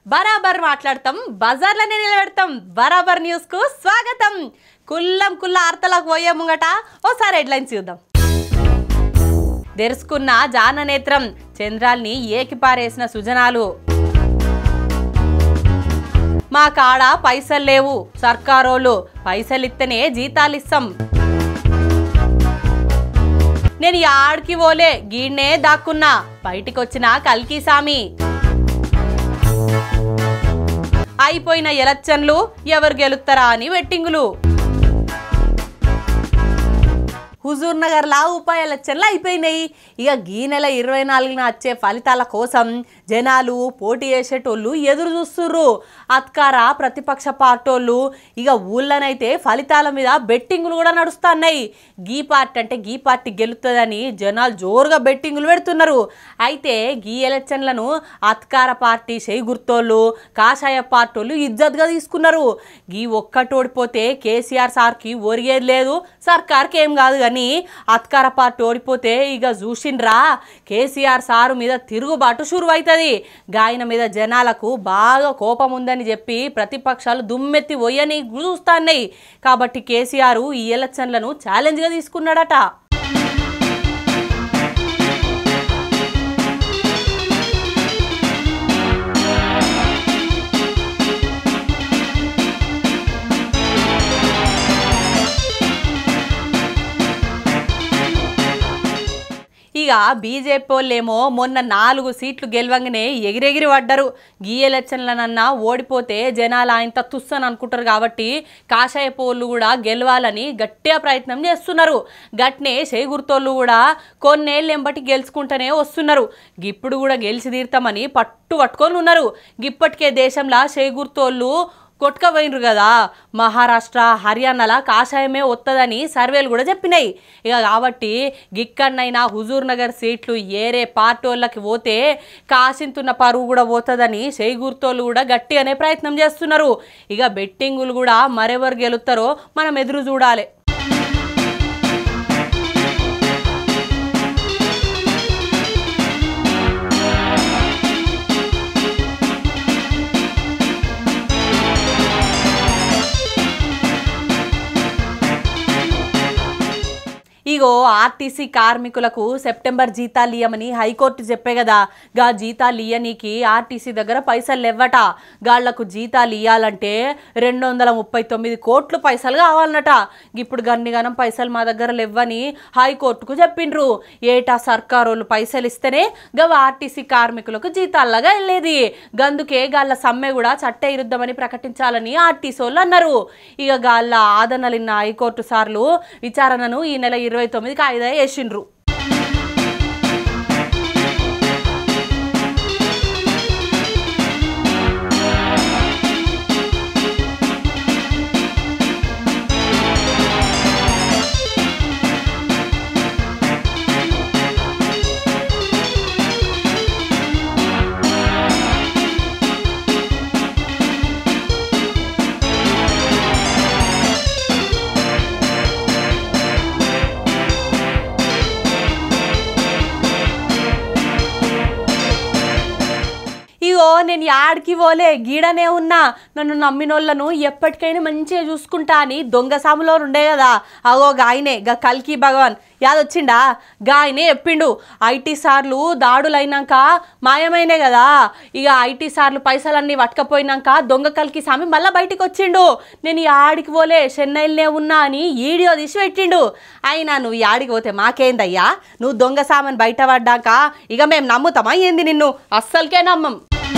బరాబర్ మాట్లాడతాం బజార్లోనే నిలబెడతాం బరాబర్ న్యూస్ కు స్వాగతం కుల్లం కుల్ల ఆర్తలకు పోయే ముంగట ఓసారి హెడ్లైన్స్ చూద్దాం తెరుచుకున్న జాననేత్రం చంద్రాల్ని ఏకిపారేసిన సుజనాలు మా కాడ పైసలు లేవు సర్కారోళ్ళు పైసలు ఇస్తేనే జీతాలు ఇస్తాం నేను ఆడికి పోలే గీడ్నే దాక్కున్నా బయటికొచ్చిన కల్కి సామి అయిపోయిన ఎలక్షన్లు ఎవరు గెలుస్తారా అని వెట్టింగులు హుజూర్ నగర్లా ఉప ఎలక్షన్లు అయిపోయినాయి ఇక ఈ నెల ఇరవై నాలుగున వచ్చే ఫలితాల కోసం జనాలు పోటీ చేసేటోళ్ళు ఎదురు చూస్తుర్రు అత్కార ప్రతిపక్ష పార్టోళ్ళు ఇక ఊళ్ళనైతే ఫలితాల మీద బెట్టింగులు కూడా నడుస్తున్నాయి గీ పార్టీ అంటే గీ పార్టీ గెలుస్తుందని జనాలు జోరుగా బెట్టింగులు పెడుతున్నారు అయితే గీ ఎలక్షన్లను అత్కార పార్టీ చేయి గుర్తోళ్ళు కాషాయ పార్టోళ్ళు ఇజ్జత్గా తీసుకున్నారు గీ ఒక్కటి ఓడిపోతే కేసీఆర్ సార్కి ఒరిగేది లేదు సర్కార్కి ఏం కాదు కానీ అత్కార పార్టీ ఓడిపోతే ఇక చూసిండ్రా కేసీఆర్ సారు మీద తిరుగుబాటు షురు అవుతుంది గాయన మీద జనాలకు బాగా కోపం ఉందని చెప్పి ప్రతిపక్షాలు దుమ్మెత్తి పోయని చూస్తాన్నాయి కాబట్టి కేసీఆర్ ఈ ఎలక్షన్లను ఛాలెంజ్గా తీసుకున్నాడట ఇక బీజేపీ వాళ్ళేమో మొన్న నాలుగు సీట్లు గెలవంగానే ఎగిరెగిరి పడ్డరు గీ ఎలక్షన్లనన్నా ఓడిపోతే జనాలు ఆయనతో తుస్సని అనుకుంటారు కాబట్టి కాషాయ పోళ్ళు కూడా గెలవాలని గట్టిగా ప్రయత్నం చేస్తున్నారు గట్నే చేగుర్తోళ్ళు కూడా కొన్నేళ్ళు ఎంబటి గెలుచుకుంటూనే వస్తున్నారు ఇప్పుడు కూడా గెలిచి తీరుతామని పట్టు పట్టుకొని ఉన్నారు ఇప్పటికే దేశంలో చేగుర్తోళ్ళు కొట్టుకపోయినరు కదా మహారాష్ట్ర హర్యానాల కాషాయమే వస్తుందని సర్వేలు కూడా చెప్పినాయి ఇక కాబట్టి గిక్కన్నైనా హుజూర్ నగర్ సీట్లు ఏరే పార్టీ వాళ్ళకి పోతే కాసింతున్న పరువు కూడా పోతుందని చేయిగుర్తోళ్ళు కూడా గట్టిగానే ప్రయత్నం చేస్తున్నారు ఇక బెట్టింగులు కూడా మరెవరు గెలుస్తారో మనం ఎదురు చూడాలి ఇగో ఆర్టీసీ కార్మికులకు సెప్టెంబర్ జీతాలు ఇయ్యమని హైకోర్టు చెప్పే కదా గా జీతాలు ఇయ్యనీకి ఆర్టీసీ దగ్గర పైసలు లేవట గాళ్లకు జీతాలు ఇయ్యాలంటే రెండు వందల ముప్పై తొమ్మిది కోట్లు పైసలు కావాలన్నట ఇప్పుడు గన్నిగానం పైసలు మా దగ్గర లేవని హైకోర్టుకు చెప్పిండ్రు ఏటా సర్కారోళ్ళు పైసలు ఇస్తేనే గవ ఆర్టీసీ కార్మికులకు జీతాల్లాగా వెళ్ళేది గందుకే గాళ్ళ సమ్మె కూడా చట్ట విరుద్ధమని ప్రకటించాలని ఆర్టీసీ వాళ్ళు అన్నారు ఇక గాళ్ళ ఆదనలిన్న హైకోర్టు సార్లు విచారణను ఈ నెల ఇరవై తొమ్మిదికి ఆయుధ వేసిండ్రు ఇగో నేను యాడికి పోలే గీడనే ఉన్నా నన్ను నమ్మినోళ్ళను ఎప్పటికైనా మంచిగా చూసుకుంటా అని దొంగ సాములో ఉండే కదా అగో గాయనే గా కల్కి భగవాన్ యాదొచ్చిండా గాయనే చెప్పిండు ఐటీ సార్లు దాడులైనాక మాయమైనే కదా ఇక ఐటీ సార్లు పైసలన్నీ పట్టుకపోయినాక దొంగ కల్కి సామి మళ్ళీ బయటికి వచ్చిండు నేను ఈ ఆడికి పోలే చెన్నైలోనే ఉన్నా అని వీడియో తీసి పెట్టిండు అయినా నువ్వు ఈ ఆడికి పోతే మాకేందయ్యా నువ్వు దొంగ సామాన్ బయట పడ్డాక ఇక మేము నమ్ముతామా ఏంది నిన్ను అస్సలకే నమ్మం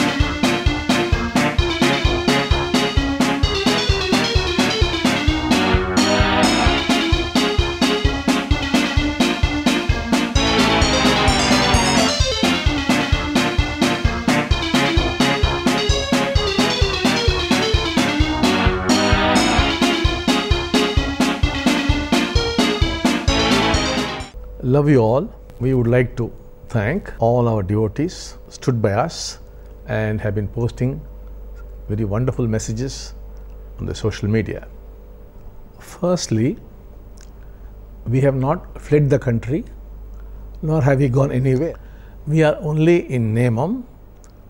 Love you all. We would like to thank all our devotees stood by us and have been posting very wonderful messages on the social media. Firstly, we have not fled the country nor have we gone anywhere. We are only in Nemam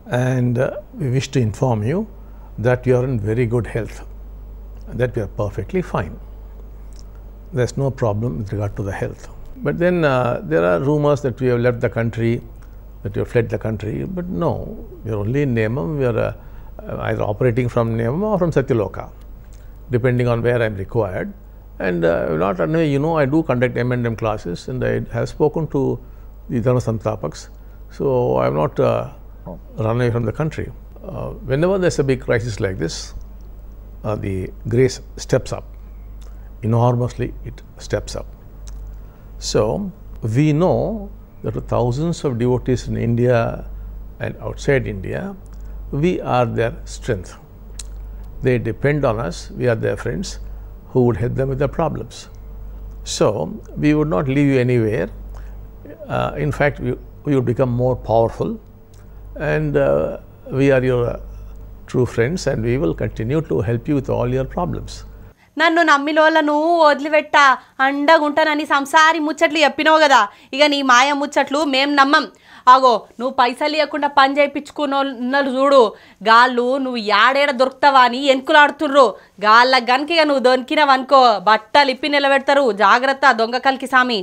and uh, we wish to inform you that you are in very good health, that we are perfectly fine. There's no problem with regard to the health. But then uh, there are rumors that we have left the country, that we have fled the country. But no, we are only in Nemam. We are uh, either operating from Nemam or from Satyaloka, depending on where I am required. And uh, not anyway, you know, I do conduct M&M classes, and I have spoken to the Dharma Santapaks. So I have not uh, run away from the country. Uh, whenever there's a big crisis like this, uh, the grace steps up enormously it steps up. So, we know that with thousands of devotees in India and outside India, we are their strength. They depend on us, we are their friends who would help them with their problems. So, we would not leave you anywhere. Uh, in fact, we, we would become more powerful, and uh, we are your uh, true friends, and we will continue to help you with all your problems. నన్ను నమ్మిలోళ్ళను వదిలిపెట్టా అండగుంటానని సంసారి ముచ్చట్లు చెప్పినావు కదా ఇక నీ మాయ ముచ్చట్లు మేం నమ్మం ఆగో నువ్వు పైసలు ఇవ్వకుండా పని చేయించుకున్నోళ్ళు చూడు గాళ్ళు నువ్వు యాడేడ దొరుకుతావా అని ఎనుకులాడుతుర్రు గాళ్ళకి గనుక ఇక నువ్వు దొరికినవనుకో బట్టలు ఇప్పి నిలబెడతారు జాగ్రత్త దొంగ కలికి సామి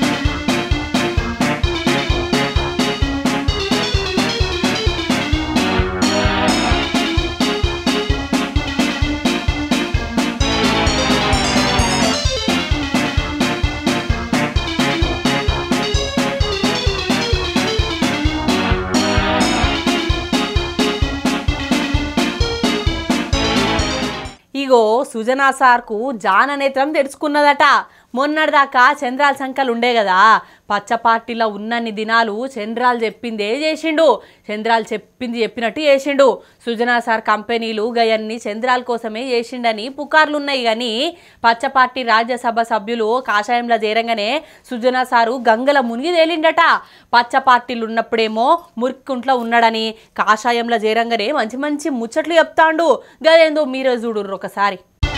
ఇగో సుజనా సార్కు జాన నేత్రం తెరుచుకున్నదట మొన్నటిదాకా చంద్రాల సంఖ్యలు ఉండే కదా పచ్చ పార్టీలో ఉన్నన్ని దినాలు చంద్రాలు చెప్పిందే చేసిండు చంద్రాలు చెప్పింది చెప్పినట్టు చేసిండు సుజనా సార్ కంపెనీలు గయన్ని చంద్రాల కోసమే చేసిండని పుకార్లు ఉన్నాయి కానీ పచ్చ పార్టీ రాజ్యసభ సభ్యులు కాషాయంలో చేరంగానే సుజనా సారు గంగల మునిగి తేలిండట పచ్చ పార్టీలు ఉన్నప్పుడేమో మురిక్కుంట్లో ఉన్నాడని కాషాయంలో చేరంగానే మంచి మంచి ముచ్చట్లు చెప్తాండు గదేందో మీరే చూడుర్రు ఒకసారి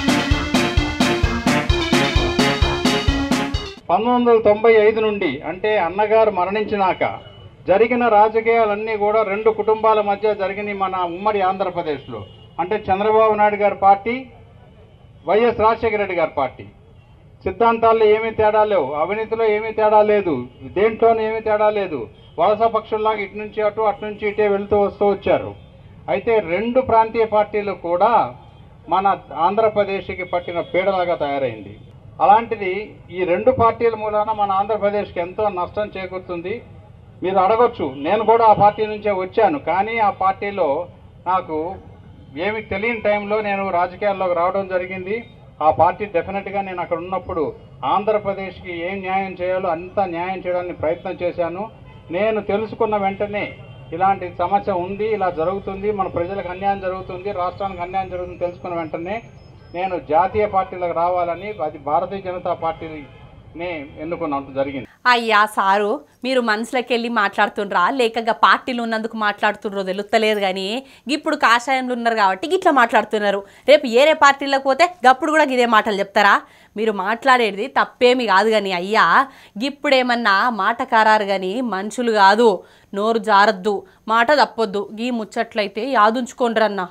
పంతొమ్మిది వందల తొంభై ఐదు నుండి అంటే అన్నగారు మరణించినాక జరిగిన రాజకీయాలన్నీ కూడా రెండు కుటుంబాల మధ్య జరిగినాయి మన ఉమ్మడి ఆంధ్రప్రదేశ్లో అంటే చంద్రబాబు నాయుడు గారి పార్టీ వైఎస్ రాజశేఖర రెడ్డి గారి పార్టీ సిద్ధాంతాల్లో ఏమీ తేడా లేవు అవినీతిలో ఏమీ తేడా లేదు దేంట్లోనూ ఏమీ తేడా లేదు వలస పక్షుల్లాగా ఇటు నుంచి అటు అటు నుంచి ఇటే వెళ్తూ వస్తూ వచ్చారు అయితే రెండు ప్రాంతీయ పార్టీలు కూడా మన ఆంధ్రప్రదేశ్కి పట్టిన పీడలాగా తయారైంది అలాంటిది ఈ రెండు పార్టీల మూలాన మన ఆంధ్రప్రదేశ్కి ఎంతో నష్టం చేకూరుతుంది మీరు అడగొచ్చు నేను కూడా ఆ పార్టీ నుంచే వచ్చాను కానీ ఆ పార్టీలో నాకు ఏమి తెలియని టైంలో నేను రాజకీయాల్లోకి రావడం జరిగింది ఆ పార్టీ డెఫినెట్గా నేను అక్కడ ఉన్నప్పుడు ఆంధ్రప్రదేశ్కి ఏం న్యాయం చేయాలో అంత న్యాయం చేయడానికి ప్రయత్నం చేశాను నేను తెలుసుకున్న వెంటనే ఇలాంటి సమస్య ఉంది ఇలా జరుగుతుంది మన ప్రజలకు అన్యాయం జరుగుతుంది రాష్ట్రానికి అన్యాయం జరుగుతుంది తెలుసుకున్న వెంటనే నేను జాతీయ పార్టీలకు రావాలని అది భారతీయ జనతా పార్టీని ఎన్నుకున్నంత జరిగింది అయ్యా సారు మీరు మనసులోకి వెళ్ళి మాట్లాడుతుండ్రా లేక పార్టీలు ఉన్నందుకు మాట్లాడుతుండ్రో తెలుస్తలేదు కానీ ఇప్పుడు కాషాయంలో ఉన్నారు కాబట్టి ఇట్లా మాట్లాడుతున్నారు రేపు ఏరే పార్టీలకు పోతే గప్పుడు కూడా ఇదే మాటలు చెప్తారా మీరు మాట్లాడేది తప్పేమి కాదు కానీ అయ్యా ఇప్పుడేమన్నా మాట కారారు కానీ మనుషులు కాదు నోరు జారద్దు మాట తప్పొద్దు గీ ముచ్చట్లయితే యాదుంచుకోండ్రన్నా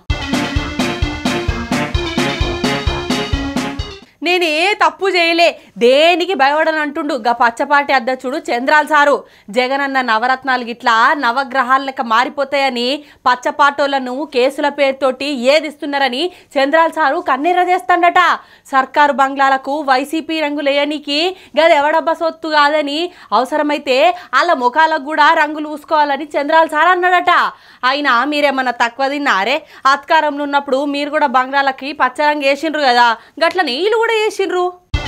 నేను ఏ తప్పు చేయలే దేనికి భయపడని అంటుండు గా పచ్చపాటి అధ్యక్షుడు చంద్రాల్ సారు జగనన్న నవరత్నాలు గిట్లా నవగ్రహాల లెక్క మారిపోతాయని పచ్చపాటోళ్లను కేసుల పేరుతోటి ఏదిస్తున్నారని చంద్రాల్ సారు కన్నెర్ర చేస్తాడట సర్కారు బంగ్లాలకు వైసీపీ రంగులేయనికి గది ఎవడబ్బా సొత్తు కాదని అవసరమైతే వాళ్ళ ముఖాలకు కూడా రంగులు పూసుకోవాలని చంద్రాల్ సార్ అన్నాడట అయినా మీరేమన్నా తక్కువ తిన్నారే అత్కారంలో ఉన్నప్పుడు మీరు కూడా బంగ్లాలకి పచ్చరంగు వేసిండ్రు కదా గట్లని వీళ్ళు కూడా వేసిండ్రు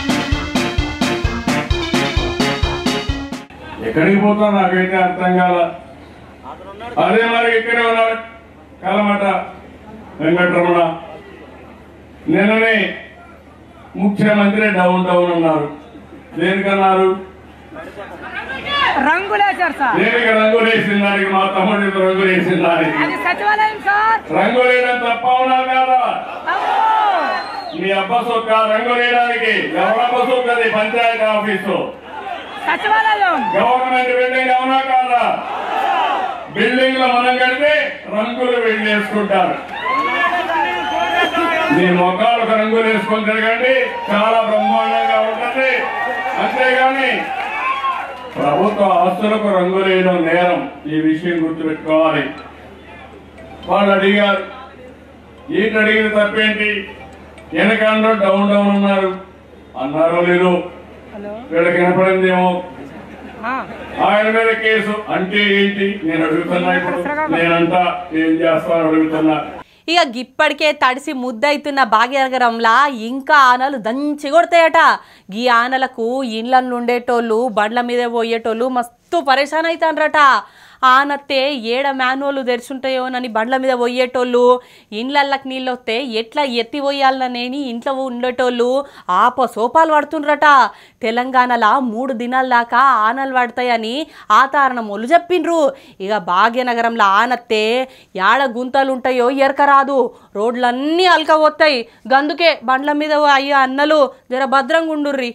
ఎక్కడికి పోతా నాకైతే అర్థం కాల అదే మరి ఇక్కడే ఉన్నాడు కలమట వెంకటరమణ నిన్ననే ముఖ్యమంత్రి డౌన్ డౌన్ అన్నారు దేనికన్నారు రంగులేశారు సార్ దేనికి రంగులేసిన దానికి మా తమ్ముడికి రంగులేసిన దానికి అది సచివాలయం సార్ రంగులేయడం తప్ప ఉన్నా కాదా అమ్మో! మీ అబ్బ సొక్క రంగులేయడానికి ఎవరబ్బ సొక్కది పంచాయతీ ఆఫీసు సచివాలయం గవర్నమెంట్ బిల్డింగ్ అవునా కాదా బిల్డింగ్ లో మనం కడితే రంగులు వెళ్ళేసుకుంటారు మీ ముఖాలకు రంగులు వేసుకొని తిరగండి చాలా బ్రహ్మాండంగా ఉంటుంది అంతేగాని ప్రభుత్వ ఆస్తులకు రంగులు వేయడం నేరం ఈ విషయం గుర్తుపెట్టుకోవాలి వాళ్ళు అడిగారు ఏంటి అడిగిన తప్పేంటి వెనకాంలో డౌన్ డౌన్ ఉన్నారు అన్నారో లేదు వీళ్ళకి వినపడిందేమో ఆయన మీద కేసు అంటే ఏంటి నేను అడుగుతున్నా ఇప్పుడు నేనంటా ఏం చేస్తాను అడుగుతున్నా ఇక గిప్పటికే తడిసి ముద్దయితున్న భాగ్యనగరంలా ఇంకా ఆనలు దంచి కొడతాయట గీ ఆనలకు ఇండ్ల ఉండేటోళ్ళు బండ్ల మీద పోయేటోళ్ళు మస్తు పరేషాన్ అవుతాన్రట ఆనత్తే ఏడ మాన్యువల్ తెరుచుంటాయోనని బండ్ల మీద పోయేటోళ్ళు ఇండ్లకి నీళ్ళు వస్తే ఎట్లా ఎత్తి పోయాలనేని ఇంట్లో ఉండేటోళ్ళు ఆప సోపాలు పడుతుండ్రట తెలంగాణలో మూడు దినాల దాకా ఆనలు పడతాయని ఆతారణం ఒళ్ళు చెప్పిండ్రు ఇక భాగ్యనగరంలో ఆనత్తే యాడ గుంతలు ఉంటాయో ఎరకరాదు రోడ్లన్నీ అలకపోతాయి గందుకే బండ్ల మీద అయ్యో అన్నలు జర భద్రంగా ఉండుర్రి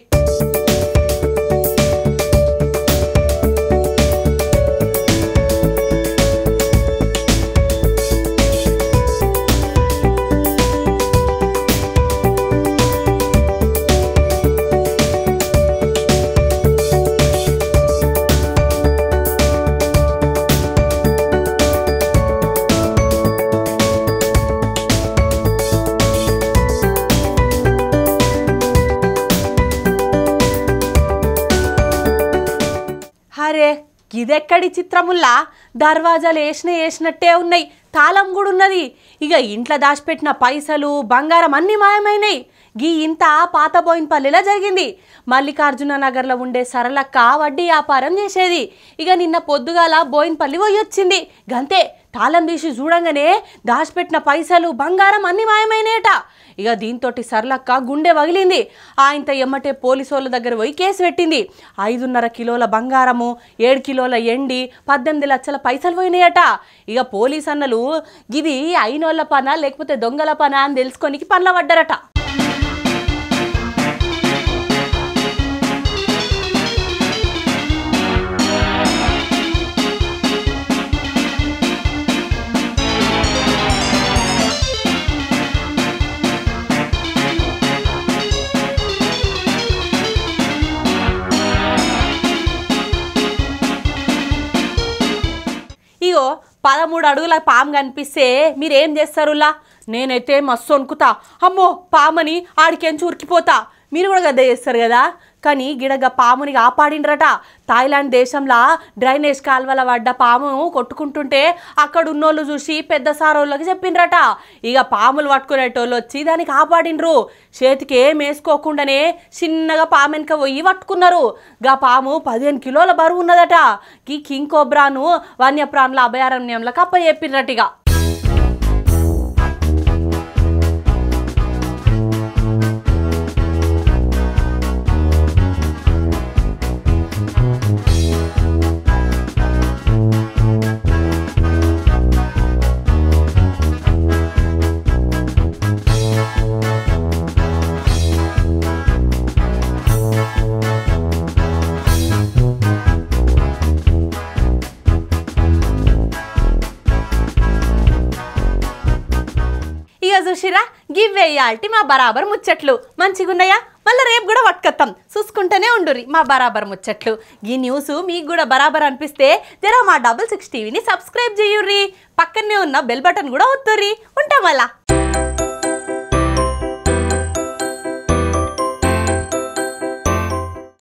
అరే ఇదెక్కడి చిత్రముల్లా దర్వాజాలు వేసిన వేసినట్టే ఉన్నాయి తాళం కూడా ఉన్నది ఇక ఇంట్లో దాచిపెట్టిన పైసలు బంగారం అన్నీ మాయమైనాయి గీ ఇంత పాత బోయినపల్లిలో జరిగింది మల్లికార్జున నగర్లో ఉండే సరళక్క వడ్డీ వ్యాపారం చేసేది ఇక నిన్న పొద్దుగాల బోయినపల్లి పోయి వచ్చింది గంతే తాళం తీసి చూడంగానే దాచిపెట్టిన పైసలు బంగారం అన్నీ మాయమైనాయట ఇక దీంతో సరళక్క గుండె వగిలింది ఆయనతో ఎమ్మటే పోలీసు వాళ్ళ దగ్గర పోయి కేసు పెట్టింది ఐదున్నర కిలోల బంగారము ఏడు కిలోల ఎండి పద్దెనిమిది లక్షల పైసలు పోయినాయట ఇక పోలీస్ అన్నలు ఇది అయినోళ్ళ పన లేకపోతే దొంగల పన అని తెలుసుకొనికి పనుల పడ్డారట ఇగో పదమూడు అడుగుల పాము కనిపిస్తే మీరేం చేస్తారులా నేనైతే మస్తు వణుకుతా అమ్మో పామని ఆడికెంచి ఉరికిపోతా మీరు కూడా గద్ద చేస్తారు కదా కానీ గిడగ పాముని కాపాడిండ్రట థాయిలాండ్ దేశంలో డ్రైనేజ్ కాల్వల పడ్డ పాము కొట్టుకుంటుంటే అక్కడ ఉన్నోళ్ళు చూసి పెద్ద సారోళ్ళకి చెప్పిండ్రట ఇక పాములు పట్టుకునేటోళ్ళు వచ్చి దాన్ని కాపాడిండ్రు చేతికి ఏం వేసుకోకుండానే చిన్నగా పాము వెనక పోయి పట్టుకున్నారు గా పాము పదిహేను కిలోల బరువు ఉన్నదట ఈ కింగ్ కోబ్రాను వన్యప్రాణుల అభయారణ్యంలో కప్ప చెప్పిండ్రట ఇక ఇక చూసిరా గివ్వేయాల్టి మా బరాబర్ ముచ్చట్లు మంచిగున్నాయా మళ్ళీ రేపు కూడా పట్టుకొత్తాం చూసుకుంటూనే ఉండుర్రి మా బరాబర్ ముచ్చట్లు ఈ న్యూస్ మీకు కూడా బరాబర్ అనిపిస్తే జర మా డబుల్ సిక్స్ టీవీని సబ్స్క్రైబ్ చేయుర్రి పక్కనే ఉన్న బెల్ బటన్ కూడా ఒత్తుర్రి ఉంటాం అలా